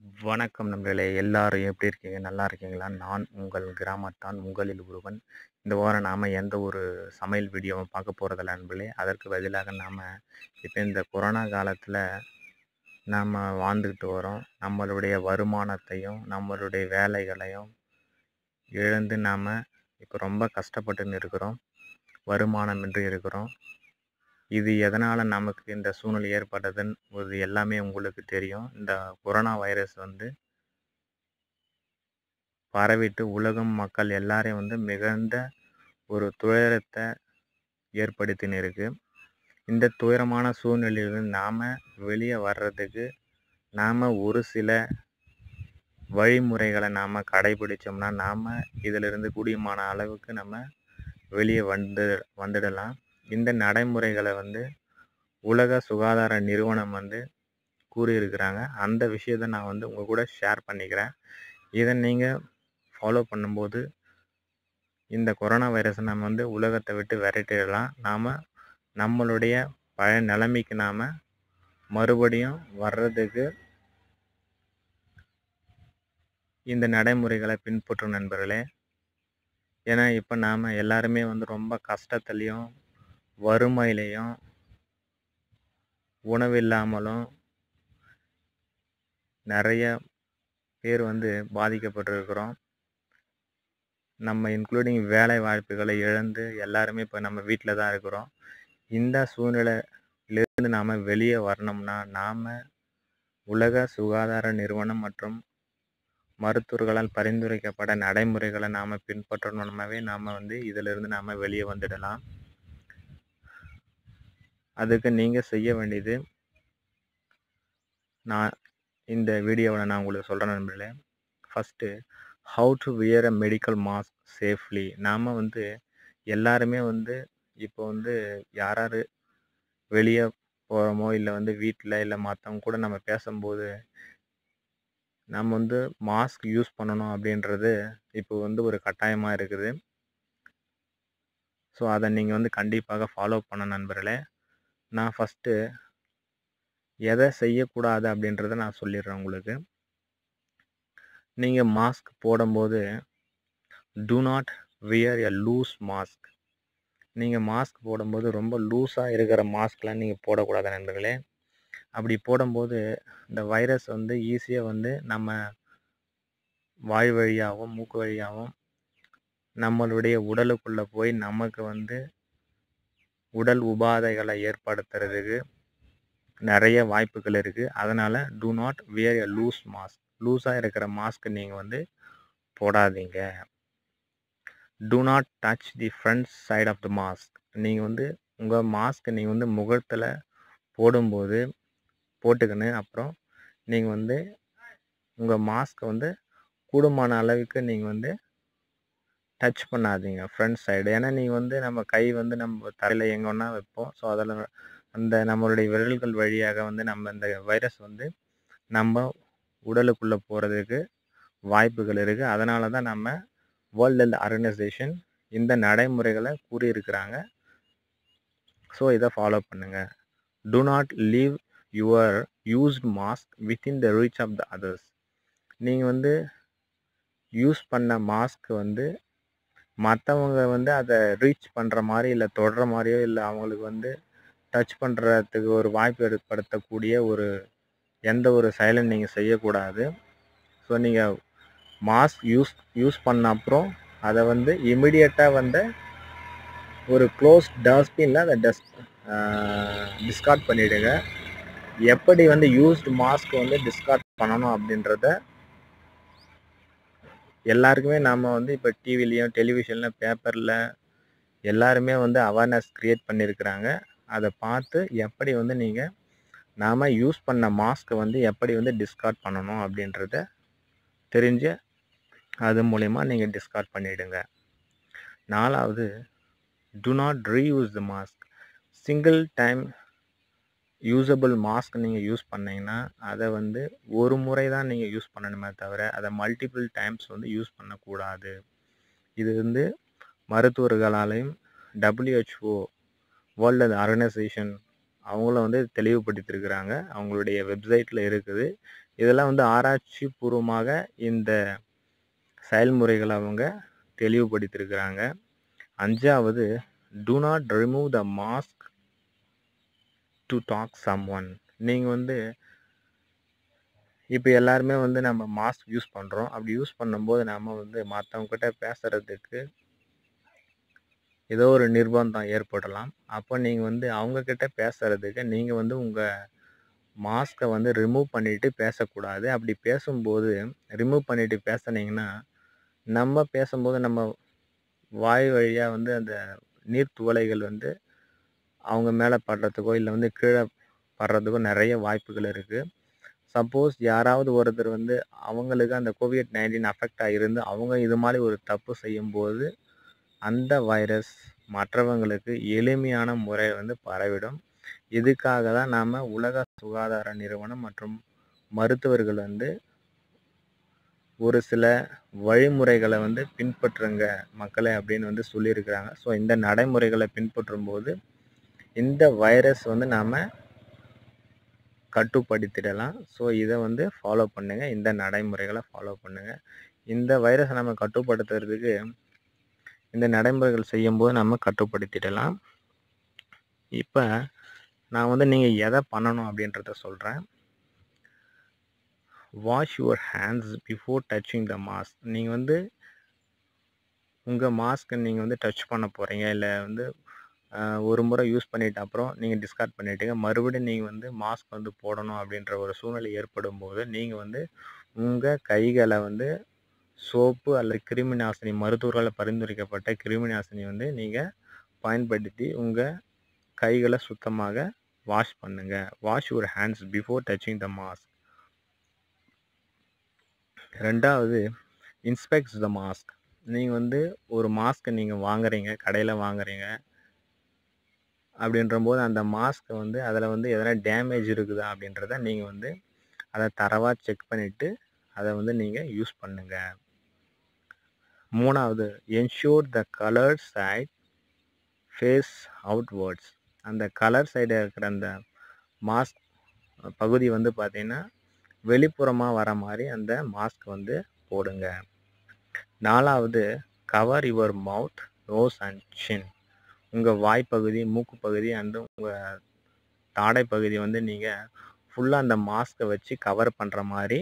வணக்கம் நண்பர்களே எல்லாரும் எப்படி இருக்கீங்க நல்லா இருக்கீங்களா நான் உங்கள் கிராமத்தான் உங்களில் ஒருவன் இந்த வாரம் நாம் எந்த ஒரு சமையல் வீடியோவும் பார்க்க போகிறதில்ல நண்பர்களே அதற்கு பதிலாக நாம் இப்போ இந்த கொரோனா காலத்தில் நாம் வாழ்ந்துக்கிட்டு வரோம் நம்மளுடைய வருமானத்தையும் நம்மளுடைய வேலைகளையும் இழந்து நாம் இப்போ ரொம்ப கஷ்டப்பட்டுன்னு இருக்கிறோம் வருமானமின்றி இருக்கிறோம் இது எதனால் நமக்கு இந்த சூழ்நிலை ஏற்பட்டதுன்னு ஒரு எல்லாமே உங்களுக்கு தெரியும் இந்த கொரோனா வைரஸ் வந்து பரவிட்டு உலகம் மக்கள் எல்லாரையும் வந்து மிகுந்த ஒரு துயரத்தை ஏற்படுத்தின்னு இருக்கு இந்த துயரமான சூழ்நிலையிலிருந்து நாம் வெளியே வர்றதுக்கு நாம் ஒரு சில வழிமுறைகளை நாம் கடைபிடிச்சோம்னா நாம் இதிலிருந்து கூடியமான அளவுக்கு நம்ம வெளியே வந்து வந்துடலாம் இந்த நடைமுறைகளை வந்து உலக சுகாதார நிறுவனம் வந்து கூறியிருக்கிறாங்க அந்த விஷயத்தை நான் வந்து உங்கள் கூட ஷேர் பண்ணிக்கிறேன் இதை நீங்கள் ஃபாலோ பண்ணும்போது இந்த கொரோனா வைரஸை நம்ம வந்து உலகத்தை விட்டு விரட்டிடலாம் நாம் நம்மளுடைய பழைய நிலைமைக்கு நாம் மறுபடியும் வர்றதுக்கு இந்த நடைமுறைகளை பின்பற்றும் நண்பர்களே ஏன்னா இப்போ நாம் எல்லாருமே வந்து ரொம்ப கஷ்டத்துலேயும் வறுமையிலையும் உணவில்லாமலும் நிறைய பேர் வந்து பாதிக்கப்பட்டிருக்கிறோம் நம்ம இன்க்ளூடிங் வேலை வாய்ப்புகளை இழந்து எல்லாருமே இப்போ நம்ம வீட்டில் தான் இருக்கிறோம் இந்த சூழ்நிலையிலிருந்து நாம் வெளியே வரணும்னா நாம் உலக சுகாதார நிறுவனம் மற்றும் மருத்துவர்களால் பரிந்துரைக்கப்பட்ட நடைமுறைகளை நாம் பின்பற்றணுமாவே நாம் வந்து இதிலிருந்து நாம் வெளியே வந்துடலாம் அதுக்கு நீங்கள் செய்ய வேண்டியது நான் இந்த வீடியோவில் நான் உங்களுக்கு சொல்கிறேன் நண்பர்களே first how to wear a medical mask safely நாம் வந்து எல்லாருமே வந்து இப்போ வந்து யார் யார் வெளியே போகிறோமோ இல்லை வந்து வீட்டில் இல்லை மற்றவங்க கூட நம்ம பேசும்போது நம்ம வந்து மாஸ்க் யூஸ் பண்ணணும் அப்படின்றது இப்போ வந்து ஒரு கட்டாயமாக இருக்குது ஸோ அதை நீங்கள் வந்து கண்டிப்பாக ஃபாலோ பண்ண நண்பர்களே நான் ஃபஸ்ட்டு எதை செய்யக்கூடாது அப்படின்றத நான் சொல்லிடுறேன் உங்களுக்கு நீங்கள் மாஸ்க் போடும்போது do not wear a loose mask நீங்கள் மாஸ்க் போடும்போது ரொம்ப லூஸாக இருக்கிற மாஸ்க்லாம் நீங்கள் போடக்கூடாது நண்பர்களே அப்படி போடும்போது இந்த வைரஸ் வந்து ஈஸியாக வந்து நம்ம வாய் வழியாகவும் மூக்கு வழியாகவும் நம்மளுடைய உடலுக்குள்ளே போய் நமக்கு வந்து உடல் உபாதைகளை ஏற்படுத்துறதுக்கு நிறைய வாய்ப்புகள் இருக்குது அதனால் do not wear a loose mask லூஸாக இருக்கிற மாஸ்க் நீங்கள் வந்து போடாதீங்க do not touch the front side of the mask நீங்கள் வந்து உங்கள் மாஸ்க் நீங்கள் வந்து முகத்தில் போடும்போது போட்டுக்கின்னு அப்புறம் நீங்கள் வந்து உங்கள் மாஸ்க்கை வந்து கூடுமான அளவுக்கு நீங்கள் வந்து டச் பண்ணாதீங்க ஃப்ரண்ட் சைடு ஏன்னா நீங்கள் வந்து நம்ம கை வந்து நம்ம தரையில் எங்கே வேணால் வைப்போம் ஸோ அதில் அந்த நம்மளுடைய விரல்கள் வழியாக வந்து நம்ம இந்த வைரஸ் வந்து நம்ம உடலுக்குள்ளே போகிறதுக்கு வாய்ப்புகள் இருக்குது அதனால தான் நம்ம வேர்ல்டு ஹெல்த் ஆர்கனைசேஷன் இந்த நடைமுறைகளை கூறியிருக்கிறாங்க ஸோ இதை ஃபாலோ பண்ணுங்கள் do not leave your used mask within the reach of the others நீங்கள் வந்து யூஸ் பண்ண மாஸ்க் வந்து மற்றவங்க வந்து அதை ரீச் பண்ணுற மாதிரி இல்லை தொடுற மாதிரியோ இல்லை அவங்களுக்கு வந்து டச் பண்ணுறதுக்கு ஒரு வாய்ப்பு ஏற்படுத்தக்கூடிய ஒரு எந்த ஒரு செயலும் நீங்கள் செய்யக்கூடாது ஸோ நீங்கள் மாஸ்க் யூஸ் யூஸ் பண்ண அப்புறம் அதை வந்து இமிடியட்டாக வந்து ஒரு க்ளோஸ் டஸ்ட்பினில் அதை டஸ்ட் டிஸ்கார்ட் பண்ணிவிடுங்க எப்படி வந்து யூஸ்டு மாஸ்க் வந்து டிஸ்கார்ட் பண்ணணும் அப்படின்றத எல்லாருக்குமே நாம் வந்து இப்போ டிவிலையும் டெலிவிஷனில் பேப்பரில் எல்லாருமே வந்து அவேர்னஸ் க்ரியேட் பண்ணியிருக்கிறாங்க அதை பார்த்து எப்படி வந்து நீங்கள் நாம் யூஸ் பண்ண மாஸ்க்கை வந்து எப்படி வந்து டிஸ்கார்ட் பண்ணணும் அப்படின்றத தெரிஞ்சு அது மூலயமா நீங்கள் டிஸ்கார்ட் பண்ணிவிடுங்க நாலாவது do not reuse the mask single time usable mask நீங்கள் யூஸ் பண்ணிங்கன்னா அதை வந்து ஒரு முறை தான் நீங்கள் யூஸ் பண்ணணுமே தவிர அதை மல்டிபிள் டைம்ஸ் வந்து யூஸ் பண்ணக்கூடாது இது வந்து மருத்துவர்களாலையும் டபிள்யூஹெச்ஓ வேர்ல்டு ஆர்கனைசேஷன் அவங்களும் வந்து தெளிவுபடுத்தியிருக்கிறாங்க அவங்களுடைய வெப்சைட்டில் இருக்குது இதெல்லாம் வந்து ஆராய்ச்சி பூர்வமாக இந்த செயல்முறைகளை அவங்க தெளிவுபடுத்தியிருக்கிறாங்க அஞ்சாவது do not remove the mask to talk someone நீங்கள் வந்து இப்போ எல்லாருமே வந்து நம்ம மாஸ்க் யூஸ் பண்ணுறோம் அப்படி யூஸ் பண்ணும்போது நம்ம வந்து மற்றவங்ககிட்ட பேசுகிறதுக்கு ஏதோ ஒரு நிர்பந்தம் ஏற்படலாம் அப்போ நீங்கள் வந்து அவங்கக்கிட்ட பேசுகிறதுக்கு நீங்கள் வந்து உங்கள் மாஸ்க்கை வந்து ரிமூவ் பண்ணிவிட்டு பேசக்கூடாது அப்படி பேசும்போது ரிமூவ் பண்ணிவிட்டு பேசுனீங்கன்னா நம்ம பேசும்போது நம்ம வாய் வழியாக வந்து அந்த நீர் துவளைகள் வந்து அவங்க மேலே படுறதுக்கோ இல்லை வந்து கீழே படுறதுக்கோ நிறைய வாய்ப்புகள் இருக்குது சப்போஸ் யாராவது ஒருத்தர் வந்து அவங்களுக்கு அந்த கோவிட் நைன்டீன் அஃபெக்ட் ஆகிருந்து அவங்க இது மாதிரி ஒரு தப்பு செய்யும்போது அந்த வைரஸ் மற்றவங்களுக்கு எளிமையான முறை வந்து பரவிடும் இதுக்காக தான் நாம் உலக சுகாதார நிறுவனம் மற்றும் மருத்துவர்கள் வந்து ஒரு சில வழிமுறைகளை வந்து பின்பற்றுங்க மக்களை அப்படின்னு வந்து சொல்லியிருக்கிறாங்க ஸோ இந்த நடைமுறைகளை பின்பற்றும் போது இந்த வைரஸ் வந்து நாம் கட்டுப்படுத்திடலாம் ஸோ இதை வந்து ஃபாலோ பண்ணுங்கள் இந்த நடைமுறைகளை ஃபாலோ பண்ணுங்கள் இந்த வைரஸை நம்ம கட்டுப்படுத்துறதுக்கு இந்த நடைமுறைகள் செய்யும்போது நம்ம கட்டுப்படுத்திடலாம் இப்போ நான் வந்து நீங்கள் எதை பண்ணணும் அப்படின்றத சொல்கிறேன் wash your hands before touching the mask நீங்கள் வந்து உங்கள் மாஸ்க்கை நீங்கள் வந்து டச் பண்ண போகிறீங்க இல்லை வந்து ஒரு முறை யூஸ் பண்ணிட்ட அப்புறம் நீங்கள் டிஸ்கார்ட் பண்ணிட்டீங்க மறுபடியும் நீங்கள் வந்து மாஸ்க் வந்து போடணும் அப்படின்ற ஒரு சூழ்நிலை ஏற்படும் போது நீங்கள் வந்து உங்கள் கைகளை வந்து சோப்பு அல்லது கிருமி நாசினி மருத்துவர்களால் பரிந்துரைக்கப்பட்ட கிருமி நாசினி வந்து நீங்கள் பயன்படுத்தி உங்கள் கைகளை சுத்தமாக வாஷ் பண்ணுங்கள் wash your hands before touching the mask ரெண்டாவது இன்ஸ்பெக்ட்ஸ் த மாஸ்க் நீங்கள் வந்து ஒரு மாஸ்க்கை நீங்கள் வாங்குறீங்க கடையில் வாங்குறீங்க அப்படின்ற போது அந்த மாஸ்க்கை வந்து அதில் வந்து எதனா டேமேஜ் இருக்குதா அப்படின்றத நீங்கள் வந்து அதை தரவாக செக் பண்ணிவிட்டு அதை வந்து நீங்கள் யூஸ் பண்ணுங்கள் மூணாவது ensure the colour side face outwards அந்த கலர் சைடு இருக்கிற அந்த மாஸ்க் பகுதி வந்து பார்த்திங்கன்னா வெளிப்புறமாக வர மாதிரி அந்த மாஸ்க் வந்து போடுங்க நாலாவது cover your mouth nose and chin உங்கள் வாய்ப்பகுதி மூக்கு பகுதி அண்டு உங்கள் தாடை பகுதி வந்து நீங்கள் ஃபுல்லாக அந்த மாஸ்க்கை வச்சு கவர் பண்ணுற மாதிரி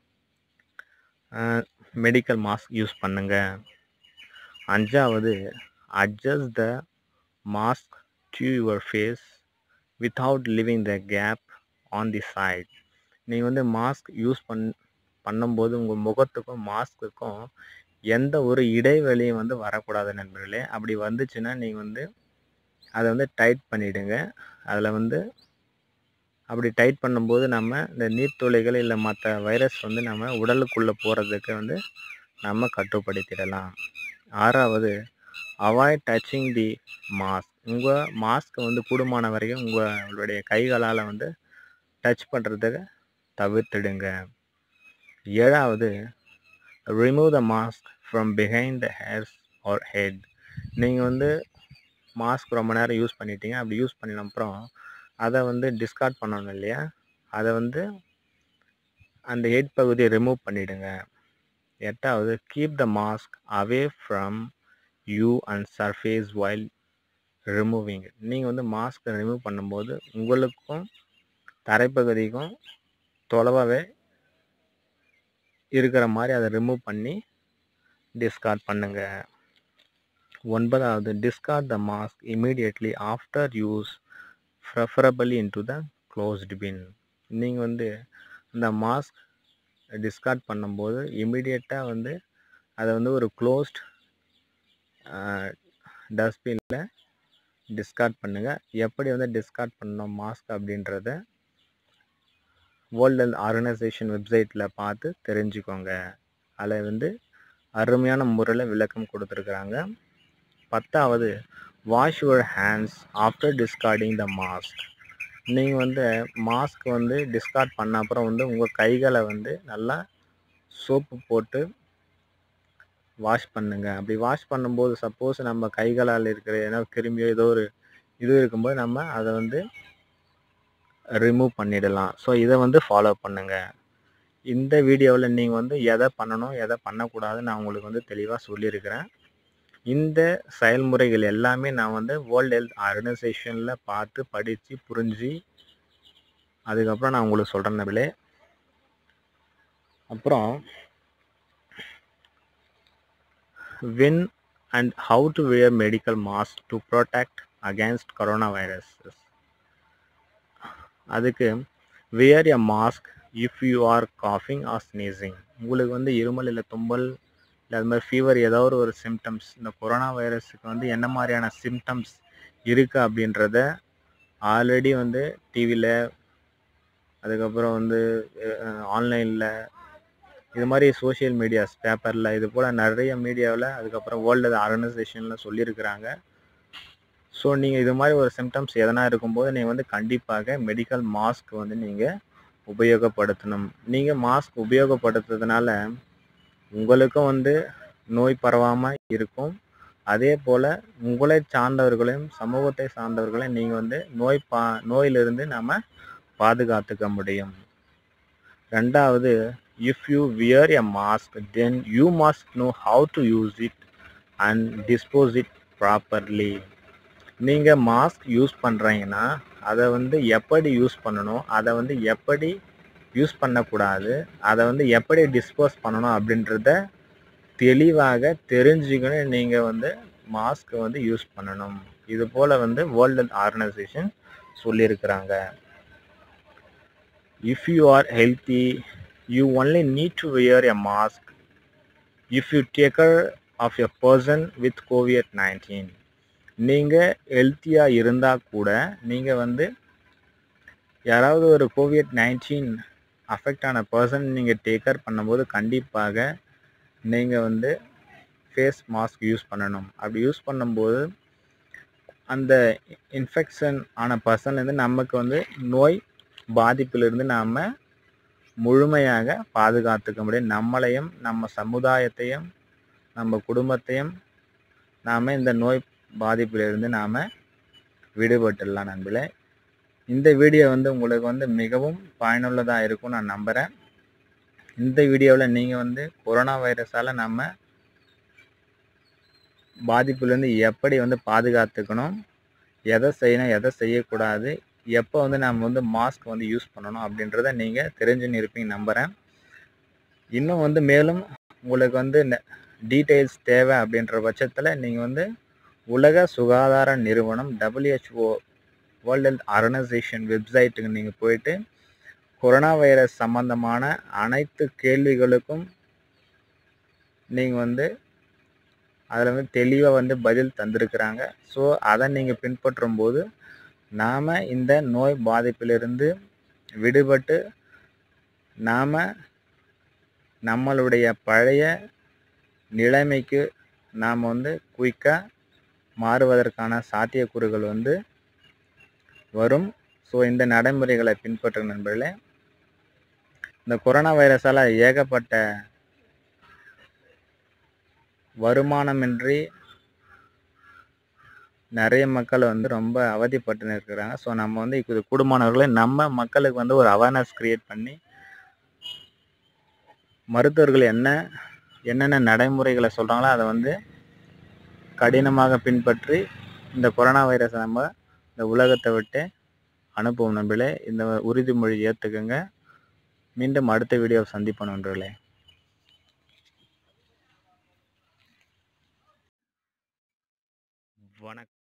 மெடிக்கல் மாஸ்க் யூஸ் பண்ணுங்க அஞ்சாவது adjust the mask to your face without leaving the gap on the side நீங்கள் வந்து மாஸ்க் யூஸ் பண் பண்ணும்போது உங்கள் முகத்துக்கும் மாஸ்க்குக்கும் எந்த ஒரு இடைவெளியும் வந்து வரக்கூடாது நண்பர்களே அப்படி வந்துச்சுன்னா நீங்கள் வந்து அதை வந்து டைட் பண்ணிவிடுங்க அதில் வந்து அப்படி டைட் பண்ணும்போது நம்ம இந்த நீர்த்துளைகள் இல்லை மற்ற வைரஸ் வந்து நம்ம உடலுக்குள்ளே போகிறதுக்கு வந்து நம்ம கட்டுப்படுத்திடலாம் ஆறாவது அவாய்ட் டச்சிங் தி மாஸ்க் உங்கள் மாஸ்க்கை வந்து கூடுமான வரைக்கும் உங்களுடைய கைகளால் வந்து டச் பண்ணுறதுக்கு தவிர்த்துடுங்க ஏழாவது remove the mask from behind the hairs or head நீங்கள் வந்து மாஸ்க் ரொம்ப நேரம் யூஸ் பண்ணிட்டீங்க அப்படி யூஸ் பண்ணின அப்புறம் அதை வந்து டிஸ்கார்ட் பண்ணணும் இல்லையா அதை வந்து அந்த ஹெட் பகுதியை ரிமூவ் பண்ணிவிடுங்க எட்டாவது keep the mask away from you and surface while removing நீங்கள் வந்து மாஸ்க்கை ரிமூவ் பண்ணும்போது உங்களுக்கும் தரைப்பகுதிக்கும் தொலைவாகவே இருக்கிற மாதிரி அதை ரிமூவ் பண்ணி டிஸ்கார்ட் பண்ணுங்க ஒன்பதாவது discard the mask immediately after use preferably into the closed bin நீங்கள் வந்து இந்த மாஸ்க் டிஸ்கார்ட் பண்ணும்போது இமீடியட்டாக வந்து அதை வந்து ஒரு க்ளோஸ்ட் டஸ்ட்பினில் டிஸ்கார்ட் பண்ணுங்கள் எப்படி வந்து டிஸ்கார்ட் பண்ணணும் மாஸ்க் அப்படின்றத வேர்ல்டு ஹெல்த் ஆர்கனைசேஷன் வெப்சைட்டில் பார்த்து தெரிஞ்சுக்கோங்க அதில் வந்து அருமையான முறையில் விளக்கம் கொடுத்துருக்குறாங்க பத்தாவது wash your hands after discarding the mask நீங்கள் வந்து மாஸ்க் வந்து டிஸ்கார்ட் பண்ண அப்புறம் வந்து உங்கள் கைகளை வந்து நல்லா சோப்பு போட்டு வாஷ் பண்ணுங்க அப்படி வாஷ் பண்ணும்போது சப்போஸ் நம்ம கைகளால் இருக்கிற ஏன்னா கிருமியோ ஏதோ ஒரு இது இருக்கும்போது நம்ம அதை வந்து ரிமூவ் பண்ணிடலாம் ஸோ இதை வந்து ஃபாலோ பண்ணுங்கள் இந்த வீடியோவில் நீங்கள் வந்து எதை பண்ணணும் எதை பண்ணக்கூடாதுன்னு நான் உங்களுக்கு வந்து தெளிவாக சொல்லியிருக்கிறேன் இந்த செயல்முறைகள் எல்லாமே நான் வந்து வேர்ல்டு ஹெல்த் ஆர்கனைசேஷனில் பார்த்து படித்து புரிஞ்சு அதுக்கப்புறம் நான் உங்களுக்கு சொல்கிறேன் நபிலே அப்புறம் when and how to wear medical mask to protect against coronaviruses அதுக்கு wear a mask if you are coughing or sneezing உங்களுக்கு வந்து இருமல் இல்லை தும்பல் இல்லை அது மாதிரி ஃபீவர் ஏதோ ஒரு ஒரு சிம்டம்ஸ் இந்த கொரோனா வைரஸுக்கு வந்து என்ன மாதிரியான சிம்டம்ஸ் இருக்குது அப்படின்றத ஆல்ரெடி வந்து டிவியில் அதுக்கப்புறம் வந்து ஆன்லைனில் இது மாதிரி சோஷியல் மீடியாஸ் பேப்பரில் இது போல் நிறைய மீடியாவில் அதுக்கப்புறம் வேர்ல்டு ஆர்கனைசேஷனில் சொல்லியிருக்கிறாங்க ஸோ நீங்கள் இது மாதிரி ஒரு சிம்டம்ஸ் எதனா இருக்கும்போது நீங்கள் வந்து கண்டிப்பாக மெடிக்கல் மாஸ்க் வந்து நீங்கள் உபயோகப்படுத்தணும் நீங்கள் மாஸ்க் உபயோகப்படுத்துறதுனால உங்களுக்கும் வந்து நோய் பரவாமல் இருக்கும் அதே போல் உங்களை சார்ந்தவர்களையும் சமூகத்தை சார்ந்தவர்களையும் நீங்கள் வந்து நோய் பா நோயிலிருந்து நாம் பாதுகாத்துக்க முடியும் ரெண்டாவது if you wear a mask then you must know how to use it and dispose it properly நீங்கள் மாஸ்க் யூஸ் பண்ணுறீங்கன்னா அதை வந்து எப்படி யூஸ் பண்ணணும் அதை வந்து எப்படி யூஸ் பண்ணக்கூடாது அதை வந்து எப்படி டிஸ்போஸ் பண்ணணும் அப்படின்றத தெளிவாக தெரிஞ்சுக்கணும் நீங்கள் வந்து மாஸ்க்கை வந்து யூஸ் பண்ணணும் இது போல் வந்து வேர்ல்டு ஆர்கனைசேஷன் சொல்லியிருக்கிறாங்க if you are healthy you only need to wear a mask if you take care of a person with COVID-19 நீங்கள் ஹெல்த்தியாக இருந்தால் கூட நீங்கள் வந்து யாராவது ஒரு கோவிட் நைன்டீன் அஃபெக்ட் ஆன பர்சன் நீங்கள் டேக் கேர் பண்ணும்போது கண்டிப்பாக நீங்கள் வந்து ஃபேஸ் மாஸ்க் யூஸ் பண்ணணும் அப்படி யூஸ் பண்ணும்போது அந்த இன்ஃபெக்ஷன் ஆன பர்சன்லேருந்து நமக்கு வந்து நோய் பாதிப்பிலிருந்து நாம் முழுமையாக பாதுகாத்துக்க முடியும் நம்மளையும் நம்ம சமுதாயத்தையும் நம்ம குடும்பத்தையும் நாம் இந்த நோய் பாதிப்பிலிருந்து நாம் விடுபட்டுடலாம் நண்பர்களே இந்த வீடியோ வந்து உங்களுக்கு வந்து மிகவும் பயனுள்ளதாக இருக்கும் நான் நம்புகிறேன் இந்த வீடியோவில் நீங்கள் வந்து கொரோனா வைரஸால் நம்ம பாதிப்புலேருந்து எப்படி வந்து பாதுகாத்துக்கணும் எதை செய்யணும் எதை செய்யக்கூடாது எப்போ வந்து நம்ம வந்து மாஸ்க் வந்து யூஸ் பண்ணணும் அப்படின்றத நீங்கள் தெரிஞ்சுன்னு இருப்பீங்க நம்புகிறேன் இன்னும் வந்து மேலும் உங்களுக்கு வந்து டீட்டெயில்ஸ் தேவை அப்படின்ற பட்சத்தில் நீங்கள் வந்து உலக சுகாதார நிறுவனம் டபிள்யூஹெச்ஓ வேர்ல்டு ஹெல்த் ஆர்கனைசேஷன் வெப்சைட்டுக்கு நீங்கள் போயிட்டு கொரோனா வைரஸ் சம்மந்தமான அனைத்து கேள்விகளுக்கும் நீங்கள் வந்து அதில் வந்து தெளிவாக வந்து பதில் தந்திருக்கிறாங்க ஸோ அதை நீங்கள் பின்பற்றும் போது நாம் இந்த நோய் பாதிப்பிலிருந்து விடுபட்டு நாம் நம்மளுடைய பழைய நிலைமைக்கு நாம் வந்து குயிக்காக மாறுவதற்கான சாத்தியக்கூறுகள் வந்து வரும் ஸோ இந்த நடைமுறைகளை பின்பற்ற நண்பர்களே இந்த கொரோனா வைரஸால் ஏகப்பட்ட வருமானமின்றி நிறைய மக்கள் வந்து ரொம்ப அவதிப்பட்டு இருக்கிறாங்க ஸோ நம்ம வந்து இது கூடுமானவர்களை நம்ம மக்களுக்கு வந்து ஒரு அவேர்னஸ் க்ரியேட் பண்ணி மருத்துவர்கள் என்ன என்னென்ன நடைமுறைகளை சொல்கிறாங்களோ அதை வந்து கடினமாக பின்பற்றி இந்த கொரோனா வைரஸை நம்ம இந்த உலகத்தை விட்டு அனுப்புவோம் நண்பர்களே இந்த உறுதிமொழி ஏற்றுக்குங்க மீண்டும் அடுத்த வீடியோவை சந்திப்போம் நண்பர்களே வணக்கம்